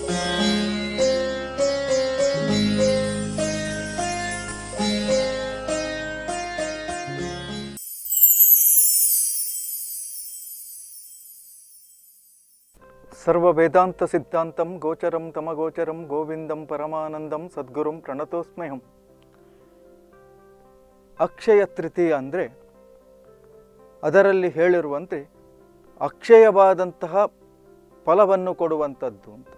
ಸರ್ವ ವೇದಾಂತ ಸಿದ್ಧಾಂತಂ ಗೋಚರಂ ತಮಗೋಚರಂ ಗೋವಿಂದಂ ಪರಮಾನಂದಂ ಸದ್ಗುರುಂ ಪ್ರಣತೋಸ್ಮ್ಯಹಂ ಅಕ್ಷಯ ತೃತೀಯ ಅಂದರೆ ಅದರಲ್ಲಿ ಹೇಳಿರುವಂತೆ ಅಕ್ಷಯವಾದಂತಹ ಫಲವನ್ನು ಕೊಡುವಂಥದ್ದು ಅಂತ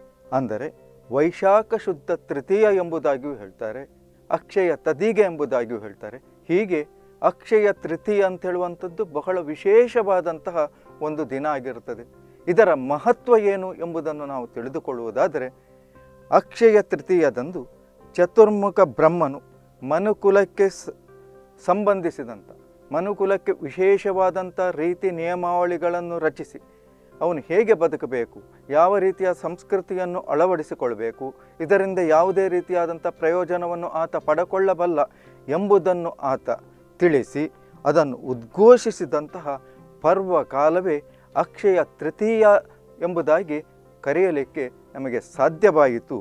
ಅಂದರೆ ವೈಶಾಖ ಶುದ್ಧ ತೃತೀಯ ಎಂಬುದಾಗಿಯೂ ಹೇಳ್ತಾರೆ ಅಕ್ಷಯ ತದಿಗೆ ಎಂಬುದಾಗಿಯೂ ಹೇಳ್ತಾರೆ ಹೀಗೆ ಅಕ್ಷಯ ತೃತೀಯ ಅಂತ ಹೇಳುವಂಥದ್ದು ಬಹಳ ವಿಶೇಷವಾದಂತಹ ಒಂದು ದಿನ ಆಗಿರುತ್ತದೆ ಇದರ ಮಹತ್ವ ಏನು ಎಂಬುದನ್ನು ನಾವು ತಿಳಿದುಕೊಳ್ಳುವುದಾದರೆ ಅಕ್ಷಯ ತೃತೀಯದಂದು ಚತುರ್ಮುಖ ಬ್ರಹ್ಮನು ಮನುಕುಲಕ್ಕೆ ಸ- ಸಂಬಂಧಿಸಿದಂಥ ಮನುಕುಲಕ್ಕೆ ವಿಶೇಷವಾದಂಥ ರೀತಿ ನಿಯಮಾವಳಿಗಳನ್ನು ರಚಿಸಿ ಅವನು ಹೇಗೆ ಬದುಕಬೇಕು ಯಾವ ರೀತಿಯ ಸಂಸ್ಕೃತಿಯನ್ನು ಅಳವಡಿಸಿಕೊಳ್ಬೇಕು ಇದರಿಂದ ಯಾವುದೇ ರೀತಿಯಾದಂಥ ಪ್ರಯೋಜನವನ್ನು ಆತ ಪಡಕೊಳ್ಳಬಲ್ಲ ಎಂಬುದನ್ನು ಆತ ತಿಳಿಸಿ ಅದನ್ನು ಉದ್ಘೋಷಿಸಿದಂತಹ ಪರ್ವ ಕಾಲವೇ ಅಕ್ಷಯ ತೃತೀಯ ಎಂಬುದಾಗಿ ಕರೆಯಲಿಕ್ಕೆ ನಮಗೆ ಸಾಧ್ಯವಾಯಿತು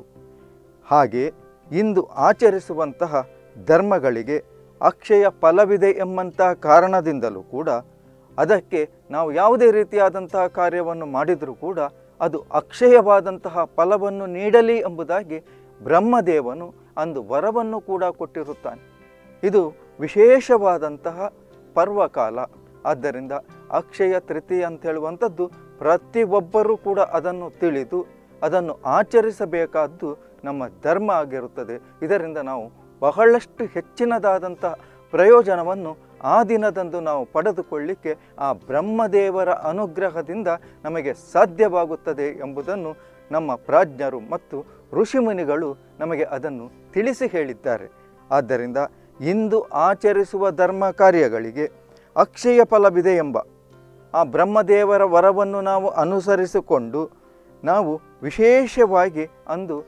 ಹಾಗೆ ಇಂದು ಆಚರಿಸುವಂತಹ ಧರ್ಮಗಳಿಗೆ ಅಕ್ಷಯ ಫಲವಿದೆ ಎಂಬಂತಹ ಕಾರಣದಿಂದಲೂ ಕೂಡ ಅದಕ್ಕೆ ನಾವು ಯಾವುದೇ ರೀತಿಯಾದಂತಹ ಕಾರ್ಯವನ್ನು ಮಾಡಿದರೂ ಕೂಡ ಅದು ಅಕ್ಷಯವಾದಂತಹ ಫಲವನ್ನು ನೀಡಲಿ ಎಂಬುದಾಗಿ ಬ್ರಹ್ಮದೇವನು ಅಂದು ವರವನ್ನು ಕೂಡ ಕೊಟ್ಟಿರುತ್ತಾನೆ ಇದು ವಿಶೇಷವಾದಂತಹ ಪರ್ವಕಾಲ ಆದ್ದರಿಂದ ಅಕ್ಷಯ ತೃತೀಯ ಅಂತ ಹೇಳುವಂಥದ್ದು ಪ್ರತಿಯೊಬ್ಬರೂ ಕೂಡ ಅದನ್ನು ತಿಳಿದು ಅದನ್ನು ಆಚರಿಸಬೇಕಾದ್ದು ನಮ್ಮ ಧರ್ಮ ಆಗಿರುತ್ತದೆ ಇದರಿಂದ ನಾವು ಬಹಳಷ್ಟು ಹೆಚ್ಚಿನದಾದಂತಹ ಪ್ರಯೋಜನವನ್ನು ಆ ದಿನದಂದು ನಾವು ಪಡೆದುಕೊಳ್ಳಿಕ್ಕೆ ಆ ಬ್ರಹ್ಮದೇವರ ಅನುಗ್ರಹದಿಂದ ನಮಗೆ ಸಾಧ್ಯವಾಗುತ್ತದೆ ಎಂಬುದನ್ನು ನಮ್ಮ ಪ್ರಾಜ್ಞರು ಮತ್ತು ಋಷಿಮುನಿಗಳು ನಮಗೆ ಅದನ್ನು ತಿಳಿಸಿ ಹೇಳಿದ್ದಾರೆ ಆದ್ದರಿಂದ ಇಂದು ಆಚರಿಸುವ ಧರ್ಮ ಕಾರ್ಯಗಳಿಗೆ ಅಕ್ಷಯ ಫಲವಿದೆ ಎಂಬ ಆ ಬ್ರಹ್ಮದೇವರ ವರವನ್ನು ನಾವು ಅನುಸರಿಸಿಕೊಂಡು ನಾವು ವಿಶೇಷವಾಗಿ ಅಂದು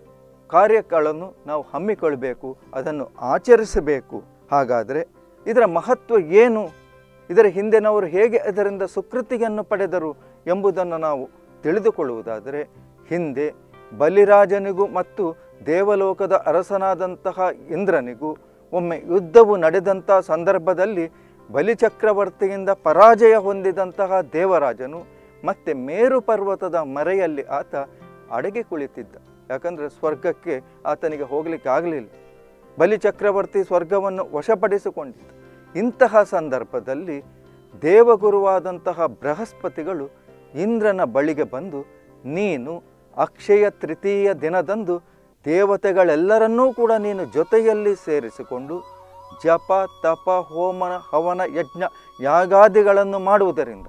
ಕಾರ್ಯಗಳನ್ನು ನಾವು ಹಮ್ಮಿಕೊಳ್ಬೇಕು ಅದನ್ನು ಆಚರಿಸಬೇಕು ಹಾಗಾದರೆ ಇದರ ಮಹತ್ವ ಏನು ಇದರ ಹಿಂದೆನವರು ಹೇಗೆ ಇದರಿಂದ ಸುಕೃತಿಯನ್ನು ಪಡೆದರು ಎಂಬುದನ್ನು ನಾವು ತಿಳಿದುಕೊಳ್ಳುವುದಾದರೆ ಹಿಂದೆ ಬಲಿರಾಜನಿಗೂ ಮತ್ತು ದೇವಲೋಕದ ಅರಸನಾದಂತಹ ಇಂದ್ರನಿಗೂ ಒಮ್ಮೆ ಯುದ್ಧವು ನಡೆದಂಥ ಸಂದರ್ಭದಲ್ಲಿ ಬಲಿಚಕ್ರವರ್ತಿಯಿಂದ ಪರಾಜಯ ಹೊಂದಿದಂತಹ ದೇವರಾಜನು ಮತ್ತೆ ಮೇರು ಪರ್ವತದ ಮರೆಯಲ್ಲಿ ಆತ ಅಡಗಿ ಕುಳಿತಿದ್ದ ಯಾಕಂದರೆ ಸ್ವರ್ಗಕ್ಕೆ ಆತನಿಗೆ ಹೋಗಲಿಕ್ಕೆ ಆಗಲಿಲ್ಲ ಬಲಿಚಕ್ರವರ್ತಿ ಸ್ವರ್ಗವನ್ನು ವಶಪಡಿಸಿಕೊಂಡಿದ್ದ ಇಂತಹ ಸಂದರ್ಭದಲ್ಲಿ ದೇವಗುರುವಾದಂತಹ ಬೃಹಸ್ಪತಿಗಳು ಇಂದ್ರನ ಬಳಿಗೆ ಬಂದು ನೀನು ಅಕ್ಷಯ ತೃತೀಯ ದಿನದಂದು ದೇವತೆಗಳೆಲ್ಲರನ್ನೂ ಕೂಡ ನೀನು ಜೊತೆಯಲ್ಲಿ ಸೇರಿಸಿಕೊಂಡು ಜಪ ತಪ ಹೋಮನ ಹವನ ಯಜ್ಞ ಯಾಗಾದಿಗಳನ್ನು ಮಾಡುವುದರಿಂದ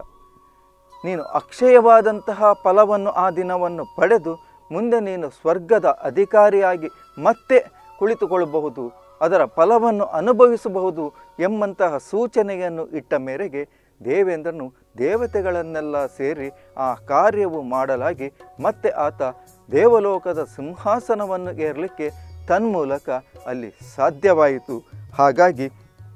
ನೀನು ಅಕ್ಷಯವಾದಂತಹ ಫಲವನ್ನು ಆ ದಿನವನ್ನು ಪಡೆದು ಮುಂದೆ ನೀನು ಸ್ವರ್ಗದ ಅಧಿಕಾರಿಯಾಗಿ ಮತ್ತೆ ಕುಳಿತುಕೊಳ್ಳಬಹುದು ಅದರ ಫಲವನ್ನು ಅನುಭವಿಸಬಹುದು ಎಂಬಂತಹ ಸೂಚನೆಯನ್ನು ಇಟ್ಟ ಮೇರೆಗೆ ದೇವೇಂದ್ರನು ದೇವತೆಗಳನ್ನೆಲ್ಲ ಸೇರಿ ಆ ಕಾರ್ಯವು ಮಾಡಲಾಗಿ ಮತ್ತೆ ಆತ ದೇವಲೋಕದ ಸಿಂಹಾಸನವನ್ನು ಏರಲಿಕ್ಕೆ ತನ್ಮೂಲಕ ಅಲ್ಲಿ ಸಾಧ್ಯವಾಯಿತು ಹಾಗಾಗಿ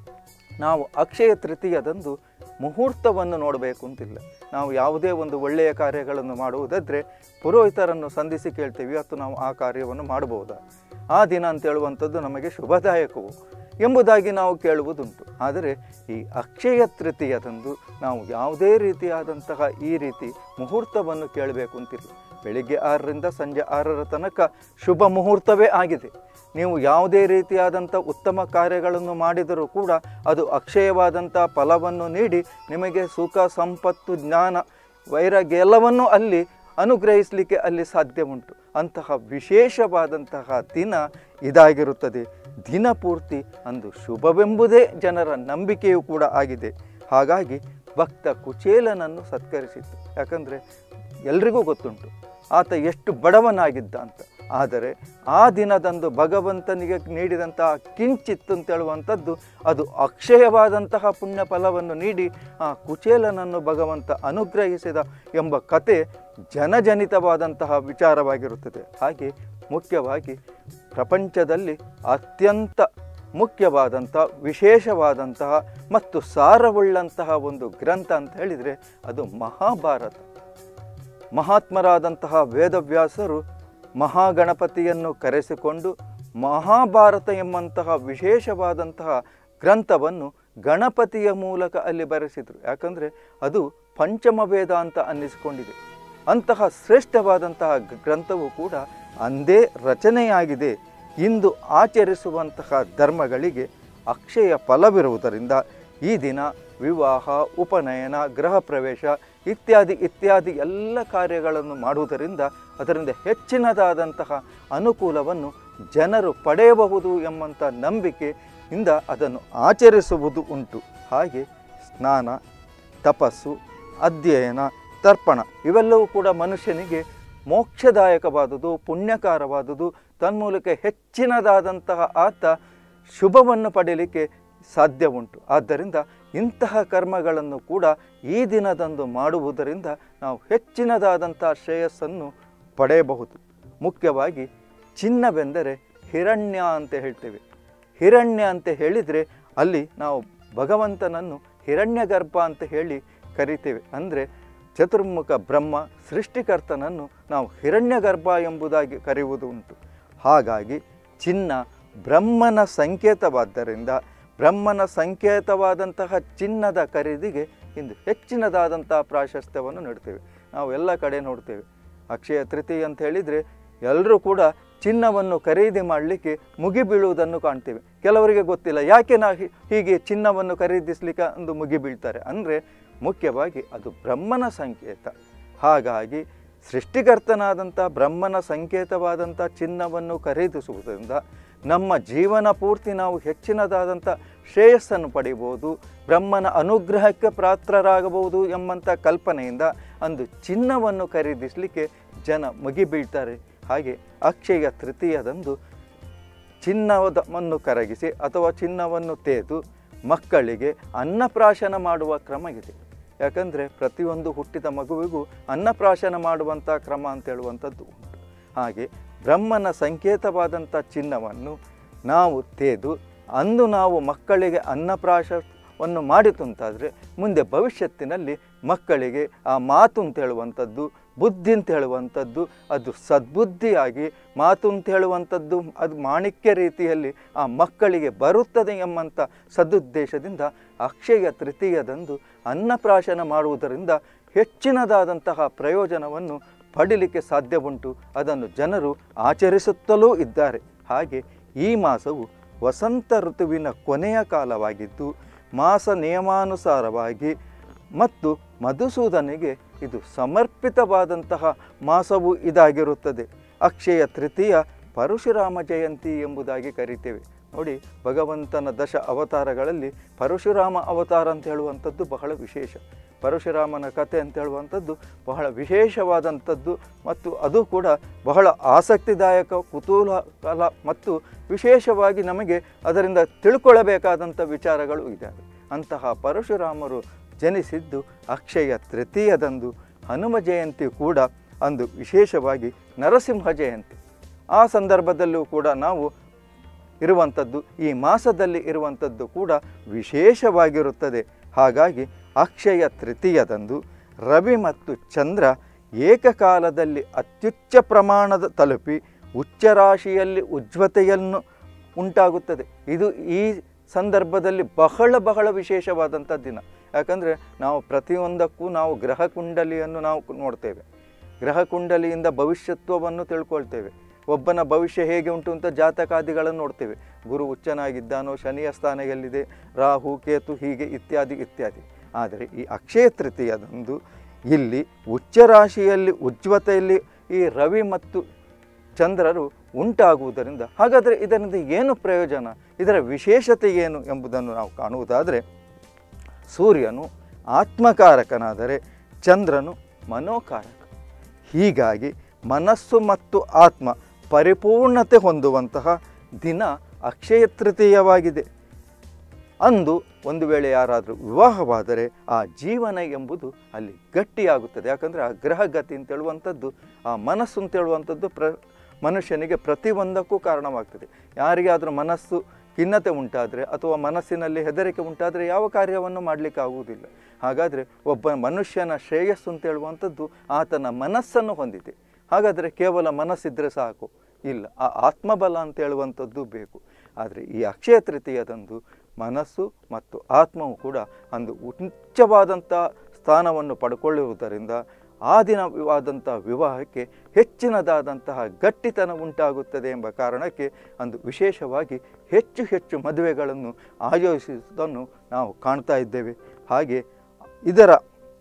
ನಾವು ಅಕ್ಷಯ ತೃತೀಯದಂದು ಮುಹೂರ್ತವನ್ನು ನೋಡಬೇಕು ಅಂತಿಲ್ಲ ನಾವು ಯಾವುದೇ ಒಂದು ಒಳ್ಳೆಯ ಕಾರ್ಯಗಳನ್ನು ಮಾಡುವುದಾದರೆ ಪುರೋಹಿತರನ್ನು ಸಂಧಿಸಿ ಕೇಳ್ತೀವಿ ಅಥವಾ ನಾವು ಆ ಕಾರ್ಯವನ್ನು ಮಾಡಬಹುದಾ ಆ ದಿನ ಅಂತ ಹೇಳುವಂಥದ್ದು ನಮಗೆ ಶುಭದಾಯಕವು ಎಂಬುದಾಗಿ ನಾವು ಕೇಳುವುದುಂಟು ಆದರೆ ಈ ಅಕ್ಷಯ ತೃತೀಯದಂದು ನಾವು ಯಾವುದೇ ರೀತಿಯಾದಂತಹ ಈ ರೀತಿ ಮುಹೂರ್ತವನ್ನು ಕೇಳಬೇಕು ಅಂತಿಲ್ಲ ಬೆಳಿಗ್ಗೆ ಆರರಿಂದ ಸಂಜೆ ಆರರ ತನಕ ಶುಭ ಮುಹೂರ್ತವೇ ಆಗಿದೆ ನೀವು ಯಾವುದೇ ರೀತಿಯಾದಂಥ ಉತ್ತಮ ಕಾರ್ಯಗಳನ್ನು ಮಾಡಿದರೂ ಕೂಡ ಅದು ಅಕ್ಷಯವಾದಂಥ ಫಲವನ್ನು ನೀಡಿ ನಿಮಗೆ ಸುಖ ಸಂಪತ್ತು ಜ್ಞಾನ ವೈರಾಗ್ಯ ಎಲ್ಲವನ್ನೂ ಅಲ್ಲಿ ಅನುಗ್ರಹಿಸಲಿಕ್ಕೆ ಅಲ್ಲಿ ಸಾಧ್ಯ ಉಂಟು ಅಂತಹ ವಿಶೇಷವಾದಂತಹ ದಿನ ಇದಾಗಿರುತ್ತದೆ ದಿನಪೂರ್ತಿ ಅಂದು ಶುಭವೆಂಬುದೇ ಜನರ ನಂಬಿಕೆಯೂ ಕೂಡ ಆಗಿದೆ ಹಾಗಾಗಿ ಭಕ್ತ ಕುಚೇಲನನ್ನು ಸತ್ಕರಿಸಿತು ಯಾಕಂದರೆ ಎಲ್ರಿಗೂ ಗೊತ್ತುಂಟು ಆತ ಎಷ್ಟು ಬಡವನಾಗಿದ್ದ ಅಂತ ಆದರೆ ಆ ದಿನದಂದು ಭಗವಂತನಿಗೆ ನೀಡಿದಂತಹ ಕಿಂಚಿತ್ತು ಅಂತ ಹೇಳುವಂಥದ್ದು ಅದು ಅಕ್ಷಯವಾದಂತಹ ಪುಣ್ಯ ಫಲವನ್ನು ನೀಡಿ ಆ ಕುಚೇಲನನ್ನು ಭಗವಂತ ಅನುಗ್ರಹಿಸಿದ ಎಂಬ ಕತೆ ಜನಜನಿತವಾದಂತಹ ವಿಚಾರವಾಗಿರುತ್ತದೆ ಹಾಗೆ ಮುಖ್ಯವಾಗಿ ಪ್ರಪಂಚದಲ್ಲಿ ಅತ್ಯಂತ ಮುಖ್ಯವಾದಂಥ ವಿಶೇಷವಾದಂತಹ ಮತ್ತು ಸಾರವುಳ್ಳಂತಹ ಒಂದು ಗ್ರಂಥ ಅಂತ ಹೇಳಿದರೆ ಅದು ಮಹಾಭಾರತ ಮಹಾತ್ಮರಾದಂತಹ ವೇದವ್ಯಾಸರು ಮಹಾಗಣಪತಿಯನ್ನು ಕರೆಸಿಕೊಂಡು ಮಹಾಭಾರತ ಎಂಬಂತಹ ವಿಶೇಷವಾದಂತಹ ಗ್ರಂಥವನ್ನು ಗಣಪತಿಯ ಮೂಲಕ ಅಲ್ಲಿ ಬರೆಸಿದರು ಯಾಕಂದರೆ ಅದು ಪಂಚಮ ವೇದ ಅಂತ ಅನ್ನಿಸಿಕೊಂಡಿದೆ ಅಂತಹ ಶ್ರೇಷ್ಠವಾದಂತಹ ಗ- ಗ್ರಂಥವು ಕೂಡ ಅಂದೇ ರಚನೆಯಾಗಿದೆ ಇಂದು ಆಚರಿಸುವಂತಹ ಧರ್ಮಗಳಿಗೆ ಅಕ್ಷಯ ಫಲವಿರುವುದರಿಂದ ಈ ದಿನ ವಿವಾಹ ಉಪನಯನ ಗೃಹ ಪ್ರವೇಶ ಇತ್ಯಾದಿ ಇತ್ಯಾದಿ ಎಲ್ಲ ಕಾರ್ಯಗಳನ್ನು ಮಾಡುವುದರಿಂದ ಅದರಿಂದ ಹೆಚ್ಚಿನದಾದಂತಹ ಅನುಕೂಲವನ್ನು ಜನರು ಪಡೆಯಬಹುದು ಎಂಬಂಥ ನಂಬಿಕೆಯಿಂದ ಅದನ್ನು ಆಚರಿಸುವುದು ಉಂಟು ಹಾಗೆ ಸ್ನಾನ ತಪಸ್ಸು ಅಧ್ಯಯನ ತರ್ಪಣ ಇವೆಲ್ಲವೂ ಕೂಡ ಮನುಷ್ಯನಿಗೆ ಮೋಕ್ಷದಾಯಕವಾದುದು ಪುಣ್ಯಕಾರವಾದುದು ತನ್ಮೂಲಕ ಹೆಚ್ಚಿನದಾದಂತಹ ಆತ ಶುಭವನ್ನು ಪಡೆಯಲಿಕ್ಕೆ ಸಾಧ್ಯ ಉಂಟು ಆದ್ದರಿಂದ ಇಂತಹ ಕರ್ಮಗಳನ್ನು ಕೂಡ ಈ ದಿನದಂದು ಮಾಡುವುದರಿಂದ ನಾವು ಹೆಚ್ಚಿನದಾದಂತಹ ಶ್ರೇಯಸ್ಸನ್ನು ಪಡೆಯಬಹುದು ಮುಖ್ಯವಾಗಿ ಚಿನ್ನವೆಂದರೆ ಹಿರಣ್ಯ ಅಂತ ಹೇಳ್ತೇವೆ ಹಿರಣ್ಯ ಅಂತ ಹೇಳಿದರೆ ಅಲ್ಲಿ ನಾವು ಭಗವಂತನನ್ನು ಹಿರಣ್ಯಗರ್ಭ ಅಂತ ಹೇಳಿ ಕರಿತೇವೆ ಅಂದರೆ ಚತುರ್ಮುಖ ಬ್ರಹ್ಮ ಸೃಷ್ಟಿಕರ್ತನನ್ನು ನಾವು ಹಿರಣ್ಯಗರ್ಭ ಎಂಬುದಾಗಿ ಕರೆಯುವುದು ಉಂಟು ಹಾಗಾಗಿ ಚಿನ್ನ ಬ್ರಹ್ಮನ ಸಂಕೇತವಾದ್ದರಿಂದ ಬ್ರಹ್ಮನ ಸಂಕೇತವಾದಂತಹ ಚಿನ್ನದ ಖರೀದಿಗೆ ಇಂದು ಹೆಚ್ಚಿನದಾದಂತಹ ಪ್ರಾಶಸ್ತ್ಯವನ್ನು ನೀಡ್ತೇವೆ ನಾವು ಎಲ್ಲ ಕಡೆ ನೋಡ್ತೇವೆ ಅಕ್ಷಯ ತೃತೀಯ ಅಂತ ಹೇಳಿದರೆ ಎಲ್ಲರೂ ಕೂಡ ಚಿನ್ನವನ್ನು ಖರೀದಿ ಮಾಡಲಿಕ್ಕೆ ಮುಗಿಬೀಳುವುದನ್ನು ಕಾಣ್ತೇವೆ ಕೆಲವರಿಗೆ ಗೊತ್ತಿಲ್ಲ ಯಾಕೆ ನಾ ಹೀ- ಹೀಗೆ ಚಿನ್ನವನ್ನು ಖರೀದಿಸಲಿಕ್ಕೆ ಒಂದು ಮುಗಿಬೀಳ್ತಾರೆ ಅಂದರೆ ಮುಖ್ಯವಾಗಿ ಅದು ಬ್ರಹ್ಮನ ಸಂಕೇತ ಹಾಗಾಗಿ ಸೃಷ್ಟಿಕರ್ತನಾದಂಥ ಬ್ರಹ್ಮನ ಸಂಕೇತವಾದಂಥ ಚಿನ್ನವನ್ನು ಖರೀದಿಸುವುದರಿಂದ ನಮ್ಮ ಜೀವನ ಪೂರ್ತಿ ನಾವು ಹೆಚ್ಚಿನದಾದಂಥ ಶ್ರೇಯಸ್ಸನ್ನು ಪಡಿಬೋದು ಬ್ರಹ್ಮನ ಅನುಗ್ರಹಕ್ಕೆ ಪಾತ್ರರಾಗಬಹುದು ಎಂಬಂಥ ಕಲ್ಪನೆಯಿಂದ ಅಂದು ಚಿನ್ನವನ್ನು ಖರೀದಿಸಲಿಕ್ಕೆ ಜನ ಮುಗಿಬೀಳ್ತಾರೆ ಹಾಗೆ ಅಕ್ಷಯ ತೃತೀಯದಂದು ಚಿನ್ನವನ್ನು ಕರಗಿಸಿ ಅಥವಾ ಚಿನ್ನವನ್ನು ತೇದು ಮಕ್ಕಳಿಗೆ ಅನ್ನಪ್ರಾಶನ ಮಾಡುವ ಕ್ರಮ ಇದೆ ಯಾಕಂದರೆ ಪ್ರತಿಯೊಂದು ಹುಟ್ಟಿದ ಮಗುವಿಗೂ ಅನ್ನಪ್ರಾಶನ ಮಾಡುವಂಥ ಕ್ರಮ ಅಂತ ಹೇಳುವಂಥದ್ದು ಉಂಟು ಹಾಗೆ ಬ್ರಹ್ಮನ ಸಂಕೇತವಾದಂಥ ಚಿನ್ನವನ್ನು ನಾವು ತೇದು ಅಂದು ನಾವು ಮಕ್ಕಳಿಗೆ ಅನ್ನಪ್ರಾಶವನ್ನು ಮಾಡಿತು ಅಂತಾದರೆ ಮುಂದೆ ಭವಿಷ್ಯತ್ತಿನಲ್ಲಿ ಮಕ್ಕಳಿಗೆ ಆ ಮಾತು ಅಂತ ಹೇಳುವಂಥದ್ದು ಬುದ್ಧಿ ಅಂತ ಹೇಳುವಂಥದ್ದು ಅದು ಸದ್ಬುದ್ಧಿಯಾಗಿ ಮಾತು ಅಂತ ಹೇಳುವಂಥದ್ದು ಅದು ಮಾಣಿಕ್ಯ ರೀತಿಯಲ್ಲಿ ಆ ಮಕ್ಕಳಿಗೆ ಬರುತ್ತದೆ ಎಂಬಂಥ ಸದುದ್ದೇಶದಿಂದ ಅಕ್ಷಯ ತೃತೀಯದಂದು ಅನ್ನಪ್ರಾಶನ ಮಾಡುವುದರಿಂದ ಹೆಚ್ಚಿನದಾದಂತಹ ಪ್ರಯೋಜನವನ್ನು ಪಡಿಲಿಕ್ಕೆ ಸಾಧ್ಯ ಉಂಟು ಅದನ್ನು ಜನರು ಆಚರಿಸುತ್ತಲೂ ಇದ್ದಾರೆ ಹಾಗೆ ಈ ಮಾಸವು ವಸಂತ ಋತುವಿನ ಕೊನೆಯ ಕಾಲವಾಗಿದ್ದು ಮಾಸ ನಿಯಮಾನುಸಾರವಾಗಿ ಮತ್ತು ಮಧುಸೂದನಿಗೆ ಇದು ಸಮರ್ಪಿತವಾದಂತಹ ಮಾಸವು ಇದಾಗಿರುತ್ತದೆ ಅಕ್ಷಯ ತೃತೀಯ ಪರಶುರಾಮ ಜಯಂತಿ ಎಂಬುದಾಗಿ ಕರಿತೇವೆ ನೋಡಿ ಭಗವಂತನ ದಶ ಅವತಾರಗಳಲ್ಲಿ ಪರಶುರಾಮ ಅವತಾರ ಅಂತ ಹೇಳುವಂಥದ್ದು ಬಹಳ ವಿಶೇಷ ಪರಶುರಾಮನ ಕಥೆ ಅಂತ ಹೇಳುವಂಥದ್ದು ಬಹಳ ವಿಶೇಷವಾದಂಥದ್ದು ಮತ್ತು ಅದು ಕೂಡ ಬಹಳ ಆಸಕ್ತಿದಾಯಕ ಕುತೂಹಲ ಮತ್ತು ವಿಶೇಷವಾಗಿ ನಮಗೆ ಅದರಿಂದ ತಿಳ್ಕೊಳ್ಳಬೇಕಾದಂಥ ವಿಚಾರಗಳು ಇದ್ದಾವೆ ಅಂತಹ ಪರಶುರಾಮರು ಜನಿಸಿದ್ದು ಅಕ್ಷಯ ತೃತೀಯದಂದು ಹನುಮ ಜಯಂತಿ ಕೂಡ ಅಂದು ವಿಶೇಷವಾಗಿ ನರಸಿಂಹ ಜಯಂತಿ ಆ ಸಂದರ್ಭದಲ್ಲೂ ಕೂಡ ನಾವು ಇರುವಂಥದ್ದು ಈ ಮಾಸದಲ್ಲಿ ಇರುವಂಥದ್ದು ಕೂಡ ವಿಶೇಷವಾಗಿರುತ್ತದೆ ಹಾಗಾಗಿ ಅಕ್ಷಯ ತೃತೀಯದಂದು ರವಿ ಮತ್ತು ಚಂದ್ರ ಏಕಕಾಲದಲ್ಲಿ ಅತ್ಯುಚ್ಚ ಪ್ರಮಾಣದ ತಲುಪಿ ಉಚ್ಚ ರಾಶಿಯಲ್ಲಿ ಉಜ್ವತೆಯನ್ನು ಉಂಟಾಗುತ್ತದೆ ಇದು ಈ ಸಂದರ್ಭದಲ್ಲಿ ಬಹಳ ಬಹಳ ವಿಶೇಷವಾದಂಥ ದಿನ ಯಾಕಂದರೆ ನಾವು ಪ್ರತಿಯೊಂದಕ್ಕೂ ನಾವು ಗ್ರಹ ಕುಂಡಲಿಯನ್ನು ನಾವು ನೋಡ್ತೇವೆ ಗ್ರಹ ಕುಂಡಲಿಯಿಂದ ಭವಿಷ್ಯತ್ವವನ್ನು ತಿಳ್ಕೊಳ್ತೇವೆ ಒಬ್ಬನ ಭವಿಷ್ಯ ಹೇಗೆ ಉಂಟು ಅಂತ ಜಾತಕಾದಿಗಳನ್ನು ನೋಡ್ತೇವೆ ಗುರು ಉಚ್ಚನಾಗಿದ್ದಾನೋ ಶನಿಯ ಸ್ಥಾನ ಎಲ್ಲಿದೆ ರಾಹು ಕೇತು ಹೀಗೆ ಇತ್ಯಾದಿ ಇತ್ಯಾದಿ ಆದರೆ ಈ ಅಕ್ಷಯ ತೃತೀಯದಂದು ಇಲ್ಲಿ ಉಚ್ಚ ರಾಶಿಯಲ್ಲಿ ಉಜ್ವತೆಯಲ್ಲಿ ಈ ರವಿ ಮತ್ತು ಚಂದ್ರರು ಉಂಟಾಗುವುದರಿಂದ ಹಾಗಾದರೆ ಇದರಿಂದ ಏನು ಪ್ರಯೋಜನ ಇದರ ವಿಶೇಷತೆ ಏನು ಎಂಬುದನ್ನು ನಾವು ಕಾಣುವುದಾದರೆ ಸೂರ್ಯನು ಆತ್ಮಕಾರಕನಾದರೆ ಚಂದ್ರನು ಮನೋಕಾರಕ ಹೀಗಾಗಿ ಮನಸ್ಸು ಮತ್ತು ಆತ್ಮ ಪರಿಪೂರ್ಣತೆ ಹೊಂದುವಂತಹ ದಿನ ಅಕ್ಷಯ ತೃತೀಯವಾಗಿದೆ ಅಂದು ಒಂದು ವೇಳೆ ಯಾರಾದರೂ ವಿವಾಹವಾದರೆ ಆ ಜೀವನ ಎಂಬುದು ಅಲ್ಲಿ ಗಟ್ಟಿಯಾಗುತ್ತದೆ ಯಾಕಂದರೆ ಆ ಗ್ರಹಗತಿ ಅಂತ ಹೇಳುವಂಥದ್ದು ಆ ಮನಸ್ಸು ಅಂತ ಹೇಳುವಂಥದ್ದು ಪ್ರ ಮನುಷ್ಯನಿಗೆ ಪ್ರತಿಯೊಂದಕ್ಕೂ ಕಾರಣವಾಗ್ತದೆ ಯಾರಿಗಾದರೂ ಮನಸ್ಸು ಖಿನ್ನತೆ ಉಂಟಾದರೆ ಅಥವಾ ಮನಸ್ಸಿನಲ್ಲಿ ಹೆದರಿಕೆ ಉಂಟಾದರೆ ಯಾವ ಕಾರ್ಯವನ್ನು ಮಾಡಲಿಕ್ಕೆ ಆಗುವುದಿಲ್ಲ ಹಾಗಾದರೆ ಒಬ್ಬ ಮನುಷ್ಯನ ಶ್ರೇಯಸ್ಸು ಅಂತ ಹೇಳುವಂಥದ್ದು ಆತನ ಮನಸ್ಸನ್ನು ಹೊಂದಿದೆ ಹಾಗಾದರೆ ಕೇವಲ ಮನಸ್ಸಿದ್ರೆ ಸಾಕು ಇಲ್ಲ ಆ ಆತ್ಮಬಲ ಅಂತ ಹೇಳುವಂಥದ್ದು ಬೇಕು ಆದರೆ ಈ ಅಕ್ಷಯ ತೃತೀಯದಂದು ಮನಸ್ಸು ಮತ್ತು ಆತ್ಮವು ಕೂಡ ಒಂದು ಉಚ್ಚವಾದಂಥ ಸ್ಥಾನವನ್ನು ಪಡ್ಕೊಳ್ಳುವುದರಿಂದ ಆ ದಿನವಾದಂಥ ವಿವಾಹಕ್ಕೆ ಹೆಚ್ಚಿನದಾದಂತಹ ಗಟ್ಟಿತನ ಉಂಟಾಗುತ್ತದೆ ಎಂಬ ಕಾರಣಕ್ಕೆ ಅಂದು ವಿಶೇಷವಾಗಿ ಹೆಚ್ಚು ಹೆಚ್ಚು ಮದುವೆಗಳನ್ನು ಆಯೋಜಿಸುವುದನ್ನು ನಾವು ಕಾಣ್ತಾ ಇದ್ದೇವೆ ಹಾಗೆ ಇದರ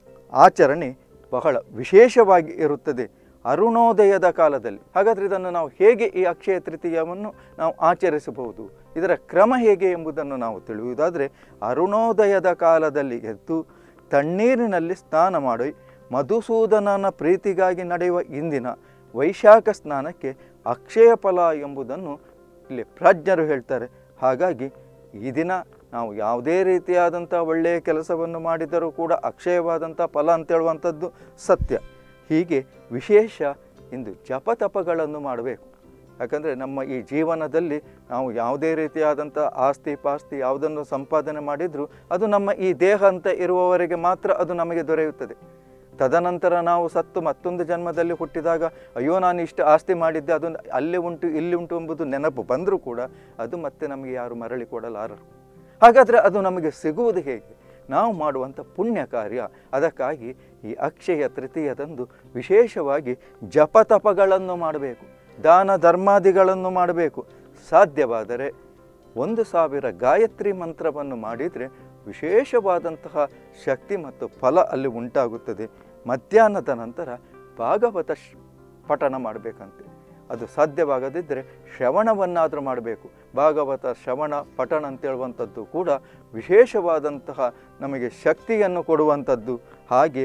ಆಚರಣೆ ಬಹಳ ವಿಶೇಷವಾಗಿ ಇರುತ್ತದೆ ಅರುಣೋದಯದ ಕಾಲದಲ್ಲಿ ಹಾಗಾದರೆ ಇದನ್ನು ನಾವು ಹೇಗೆ ಈ ಅಕ್ಷಯ ತೃತೀಯವನ್ನು ನಾವು ಆಚರಿಸಬಹುದು ಇದರ ಕ್ರಮ ಹೇಗೆ ಎಂಬುದನ್ನು ನಾವು ತಿಳಿಯುವುದಾದರೆ ಅರುಣೋದಯದ ಕಾಲದಲ್ಲಿ ಎದ್ದು ತಣ್ಣೀರಿನಲ್ಲಿ ಸ್ನಾನ ಮಾಡಿ ಮಧುಸೂದನನ ಪ್ರೀತಿಗಾಗಿ ನಡೆಯುವ ಇಂದಿನ ವೈಶಾಖ ಸ್ನಾನಕ್ಕೆ ಅಕ್ಷಯ ಫಲ ಎಂಬುದನ್ನು ಇಲ್ಲಿ ಪ್ರಾಜ್ಞರು ಹೇಳ್ತಾರೆ ಹಾಗಾಗಿ ಈ ದಿನ ನಾವು ಯಾವುದೇ ರೀತಿಯಾದಂಥ ಒಳ್ಳೆಯ ಕೆಲಸವನ್ನು ಮಾಡಿದರೂ ಕೂಡ ಅಕ್ಷಯವಾದಂಥ ಫಲ ಅಂತೇಳುವಂಥದ್ದು ಸತ್ಯ ಹೀಗೆ ವಿಶೇಷ ಇಂದು ಜಪತಪಗಳನ್ನು ಮಾಡಬೇಕು ಯಾಕಂದರೆ ನಮ್ಮ ಈ ಜೀವನದಲ್ಲಿ ನಾವು ಯಾವುದೇ ರೀತಿಯಾದಂಥ ಆಸ್ತಿ ಪಾಸ್ತಿ ಯಾವುದನ್ನು ಸಂಪಾದನೆ ಮಾಡಿದರೂ ಅದು ನಮ್ಮ ಈ ದೇಹ ಅಂತ ಇರುವವರೆಗೆ ಮಾತ್ರ ಅದು ನಮಗೆ ದೊರೆಯುತ್ತದೆ ತದನಂತರ ನಾವು ಸತ್ತು ಮತ್ತೊಂದು ಜನ್ಮದಲ್ಲಿ ಹುಟ್ಟಿದಾಗ ಅಯ್ಯೋ ನಾನು ಇಷ್ಟು ಆಸ್ತಿ ಮಾಡಿದ್ದೆ ಅದು ಅಲ್ಲಿ ಉಂಟು ಇಲ್ಲಿ ಉಂಟು ಎಂಬುದು ನೆನಪು ಬಂದರೂ ಕೂಡ ಅದು ಮತ್ತೆ ನಮಗೆ ಯಾರು ಮರಳಿ ಕೊಡಲಾರರು ಹಾಗಾದರೆ ಅದು ನಮಗೆ ಸಿಗುವುದು ಹೇಗೆ ನಾವು ಮಾಡುವಂಥ ಪುಣ್ಯ ಕಾರ್ಯ ಅದಕ್ಕಾಗಿ ಈ ಅಕ್ಷಯ ತೃತೀಯದಂದು ವಿಶೇಷವಾಗಿ ಜಪತಪಗಳನ್ನು ಮಾಡಬೇಕು ದಾನ ಧರ್ಮಾದಿಗಳನ್ನು ಮಾಡಬೇಕು ಸಾಧ್ಯವಾದರೆ ಒಂದು ಸಾವಿರ ಗಾಯತ್ರಿ ಮಂತ್ರವನ್ನು ಮಾಡಿದರೆ ವಿಶೇಷವಾದಂತಹ ಶಕ್ತಿ ಮತ್ತು ಫಲ ಅಲ್ಲಿ ಉಂಟಾಗುತ್ತದೆ ಮಧ್ಯಾಹ್ನದ ನಂತರ ಭಾಗವತ ಶ್- ಪಠಣ ಮಾಡಬೇಕಂತೆ ಅದು ಸಾಧ್ಯವಾಗದಿದ್ದರೆ ಶ್ರವಣವನ್ನಾದರೂ ಮಾಡಬೇಕು ಭಾಗವತ ಶ್ರವಣ ಪಠಣ ಅಂತೇಳುವಂಥದ್ದು ಕೂಡ ವಿಶೇಷವಾದಂತಹ ನಮಗೆ ಶಕ್ತಿಯನ್ನು ಕೊಡುವಂಥದ್ದು ಹಾಗೆ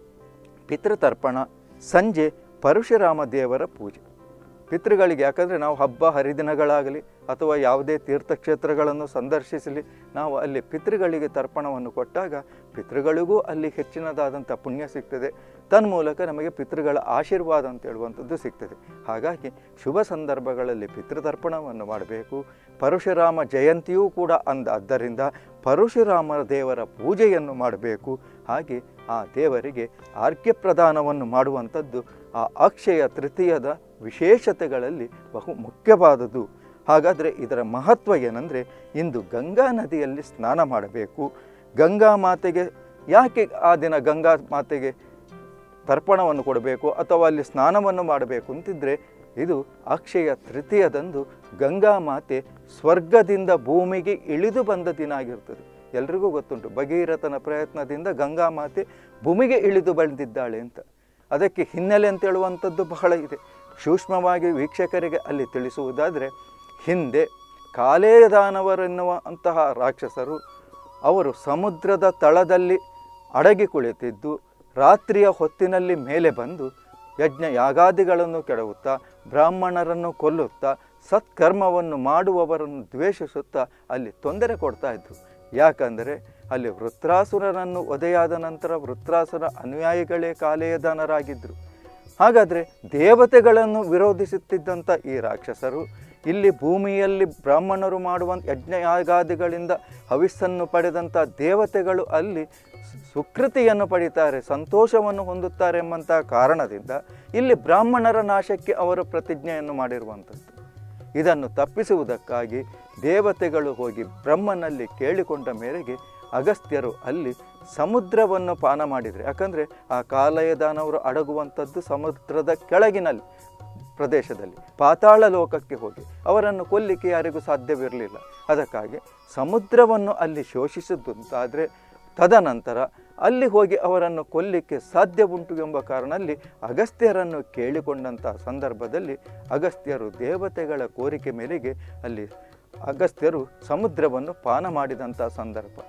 ಪಿತೃತರ್ಪಣ ಸಂಜೆ ಪರಶುರಾಮ ದೇವರ ಪೂಜೆ ಪಿತೃಗಳಿಗೆ ಯಾಕಂದರೆ ನಾವು ಹಬ್ಬ ಹರಿದಿನಗಳಾಗಲಿ ಅಥವಾ ಯಾವುದೇ ತೀರ್ಥಕ್ಷೇತ್ರಗಳನ್ನು ಸಂದರ್ಶಿಸಲಿ ನಾವು ಅಲ್ಲಿ ಪಿತೃಗಳಿಗೆ ತರ್ಪಣವನ್ನು ಕೊಟ್ಟಾಗ ಪಿತೃಗಳಿಗೂ ಅಲ್ಲಿ ಹೆಚ್ಚಿನದಾದಂಥ ಪುಣ್ಯ ಸಿಗ್ತದೆ ತನ್ಮೂಲಕ ನಮಗೆ ಪಿತೃಗಳ ಆಶೀರ್ವಾದ ಅಂತ ಹೇಳುವಂಥದ್ದು ಸಿಗ್ತದೆ ಹಾಗಾಗಿ ಶುಭ ಸಂದರ್ಭಗಳಲ್ಲಿ ಪಿತೃತರ್ಪಣವನ್ನು ಮಾಡಬೇಕು ಪರಶುರಾಮ ಜಯಂತಿಯೂ ಕೂಡ ಅಂದ ಆದ್ದರಿಂದ ಪರಶುರಾಮ ದೇವರ ಪೂಜೆಯನ್ನು ಮಾಡಬೇಕು ಹಾಗೆ ಆ ದೇವರಿಗೆ ಆರ್ಘ್ಯ ಪ್ರದಾನವನ್ನು ಮಾಡುವಂಥದ್ದು ಆ ಅಕ್ಷಯ ತೃತೀಯದ ವಿಶೇಷತೆಗಳಲ್ಲಿ ಬಹು ಮುಖ್ಯವಾದದ್ದು ಹಾಗಾದರೆ ಇದರ ಮಹತ್ವ ಏನಂದರೆ ಇಂದು ಗಂಗಾ ನದಿಯಲ್ಲಿ ಸ್ನಾನ ಮಾಡಬೇಕು ಗಂಗಾ ಮಾತೆಗೆ ಯಾಕೆ ಆ ದಿನ ಗಂಗಾ ಮಾತೆಗೆ ತರ್ಪಣವನ್ನು ಕೊಡಬೇಕು ಅಥವಾ ಅಲ್ಲಿ ಸ್ನಾನವನ್ನು ಮಾಡಬೇಕು ಅಂತಿದ್ರೆ ಇದು ಅಕ್ಷಯ ತೃತೀಯದಂದು ಗಂಗಾ ಮಾತೆ ಸ್ವರ್ಗದಿಂದ ಭೂಮಿಗೆ ಇಳಿದು ಬಂದ ದಿನ ಆಗಿರ್ತದೆ ಎಲ್ರಿಗೂ ಗೊತ್ತುಂಟು ಭಗೀರಥನ ಪ್ರಯತ್ನದಿಂದ ಗಂಗಾ ಮಾತೆ ಭೂಮಿಗೆ ಇಳಿದು ಬಂದಿದ್ದಾಳೆ ಅಂತ ಅದಕ್ಕೆ ಹಿನ್ನೆಲೆ ಅಂತ ಹೇಳುವಂಥದ್ದು ಬಹಳ ಇದೆ ಸೂಕ್ಷ್ಮವಾಗಿ ವೀಕ್ಷಕರಿಗೆ ಅಲ್ಲಿ ತಿಳಿಸುವುದಾದರೆ ಹಿಂದೆ ಕಾಲೇಯದಾನವರೆನ್ನುವ ಅಂತಹ ರಾಕ್ಷಸರು ಅವರು ಸಮುದ್ರದ ತಳದಲ್ಲಿ ಅಡಗಿ ಕುಳಿತಿದ್ದು ರಾತ್ರಿಯ ಹೊತ್ತಿನಲ್ಲಿ ಮೇಲೆ ಬಂದು ಯಜ್ಞ ಯಾಗಾದಿಗಳನ್ನು ಕೆಡವುತ್ತಾ ಬ್ರಾಹ್ಮಣರನ್ನು ಕೊಲ್ಲುತ್ತಾ ಸತ್ಕರ್ಮವನ್ನು ಮಾಡುವವರನ್ನು ದ್ವೇಷಿಸುತ್ತಾ ಅಲ್ಲಿ ತೊಂದರೆ ಕೊಡ್ತಾ ಇದ್ರು ಯಾಕಂದರೆ ಅಲ್ಲಿ ವೃತ್ರಾಸುರನನ್ನು ವಧೆಯಾದ ನಂತರ ವೃತ್ರಾಸುರ ಅನುಯಾಯಿಗಳೇ ಕಾಲೇಯದಾನರಾಗಿದ್ದರು ಹಾಗಾದರೆ ದೇವತೆಗಳನ್ನು ವಿರೋಧಿಸುತ್ತಿದ್ದಂಥ ಈ ರಾಕ್ಷಸರು ಇಲ್ಲಿ ಭೂಮಿಯಲ್ಲಿ ಬ್ರಾಹ್ಮಣರು ಮಾಡುವ ಯಜ್ಞಯಾಗಾದಿಗಳಿಂದ ಹವಿಸ್ಸನ್ನು ಪಡೆದಂಥ ದೇವತೆಗಳು ಅಲ್ಲಿ ಸು- ಸುಕೃತಿಯನ್ನು ಪಡಿತಾರೆ ಸಂತೋಷವನ್ನು ಹೊಂದುತ್ತಾರೆ ಎಂಬಂಥ ಕಾರಣದಿಂದ ಇಲ್ಲಿ ಬ್ರಾಹ್ಮಣರ ನಾಶಕ್ಕೆ ಅವರು ಪ್ರತಿಜ್ಞೆಯನ್ನು ಮಾಡಿರುವಂಥದ್ದು ಇದನ್ನು ತಪ್ಪಿಸುವುದಕ್ಕಾಗಿ ದೇವತೆಗಳು ಹೋಗಿ ಬ್ರಹ್ಮನಲ್ಲಿ ಕೇಳಿಕೊಂಡ ಮೇರೆಗೆ ಅಗಸ್ತ್ಯರು ಅಲ್ಲಿ ಸಮುದ್ರವನ್ನು ಪಾನ ಮಾಡಿದರೆ ಯಾಕಂದರೆ ಆ ಕಾಲಯದಾನವರು ಅಡಗುವಂಥದ್ದು ಸಮುದ್ರದ ಕೆಳಗಿನಲ್ಲಿ ಪ್ರದೇಶದಲ್ಲಿ ಪಾತಾಳ ಲೋಕಕ್ಕೆ ಹೋಗಿ ಅವರನ್ನು ಕೊಲ್ಲಿಕ್ಕೆ ಯಾರಿಗೂ ಸಾಧ್ಯವಿರಲಿಲ್ಲ ಅದಕ್ಕಾಗಿ ಸಮುದ್ರವನ್ನು ಅಲ್ಲಿ ಶೋಷಿಸಿದ್ದಂತಾದರೆ ತದನಂತರ ಅಲ್ಲಿ ಹೋಗಿ ಅವರನ್ನು ಕೊಲ್ಲಿಕ್ಕೆ ಸಾಧ್ಯ ಉಂಟು ಎಂಬ ಕಾರಣದಲ್ಲಿ ಅಗಸ್ತ್ಯರನ್ನು ಕೇಳಿಕೊಂಡಂಥ ಸಂದರ್ಭದಲ್ಲಿ ಅಗಸ್ತ್ಯರು ದೇವತೆಗಳ ಕೋರಿಕೆ ಮೇರೆಗೆ ಅಲ್ಲಿ ಅಗಸ್ತ್ಯರು ಸಮುದ್ರವನ್ನು ಪಾನ ಮಾಡಿದಂಥ ಸಂದರ್ಭ